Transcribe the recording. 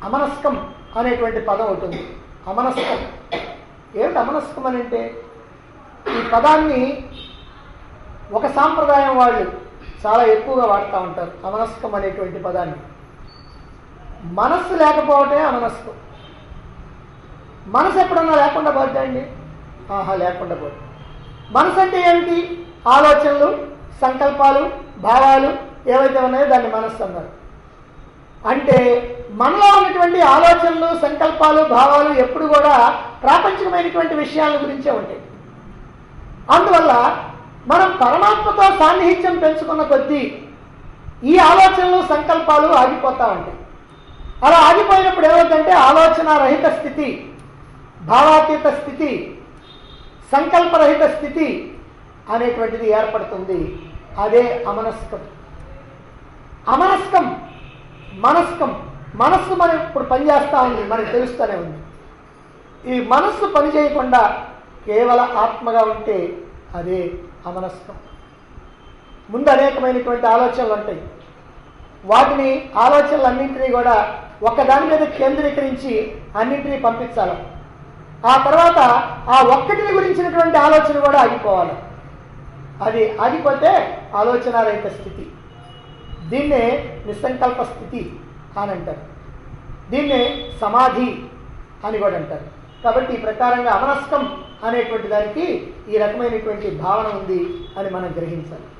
అమనస్కం అనేటువంటి పదం ఉంటుంది అమనస్కం ఏమిటి అమనస్కం అని అంటే ఈ పదాన్ని ఒక సాంప్రదాయం వాళ్ళు చాలా ఎక్కువగా వాడుతూ ఉంటారు అమనస్కం అనేటువంటి పదాన్ని మనస్సు లేకపోవటే అమనస్కం మనసు ఎప్పుడన్నా లేకుండా పోద్దండి ఆహా లేకుండా పోదు మనసు అంటే ఏమిటి ఆలోచనలు సంకల్పాలు భావాలు ఏవైతే ఉన్నాయో దాన్ని మనస్సు అన్నారు అంటే మనలో ఉన్నటువంటి ఆలోచనలు సంకల్పాలు భావాలు ఎప్పుడు కూడా ప్రాపంచికమైనటువంటి విషయాల గురించే ఉంటాయి అందువల్ల మనం పరమాత్మతో సాన్నిహిత్యం పెంచుకున్న కొద్దీ ఈ ఆలోచనలు సంకల్పాలు ఆగిపోతూ ఉంటాయి అలా ఆగిపోయినప్పుడు ఏమవుతుందంటే ఆలోచన రహిత స్థితి భావాతీత స్థితి సంకల్పరహిత స్థితి అనేటువంటిది ఏర్పడుతుంది అదే అమనస్కం అమనస్కం మనస్కం మనస్సు మనం ఇప్పుడు పనిచేస్తూ ఉంది మనకు తెలుస్తూనే ఉంది ఈ మనస్సు పని చేయకుండా కేవల ఆత్మగా ఉంటే అదే అమనస్కం ముందు అనేకమైనటువంటి ఆలోచనలు ఉంటాయి వాటిని ఆలోచనలన్నింటినీ కూడా ఒకదాని మీద కేంద్రీకరించి అన్నింటినీ పంపించాలి ఆ తర్వాత ఆ ఒక్కటిని గురించినటువంటి ఆలోచన కూడా ఆగిపోవాలి అది ఆగిపోతే ఆలోచన రహిత స్థితి దీన్నే నిస్సంకల్ప స్థితి అని అంటారు దీన్నే సమాధి అని కూడా అంటారు కాబట్టి ఈ ప్రకారంగా అమనస్కం అనేటువంటి దానికి ఈ రకమైనటువంటి భావన ఉంది అని మనం గ్రహించాలి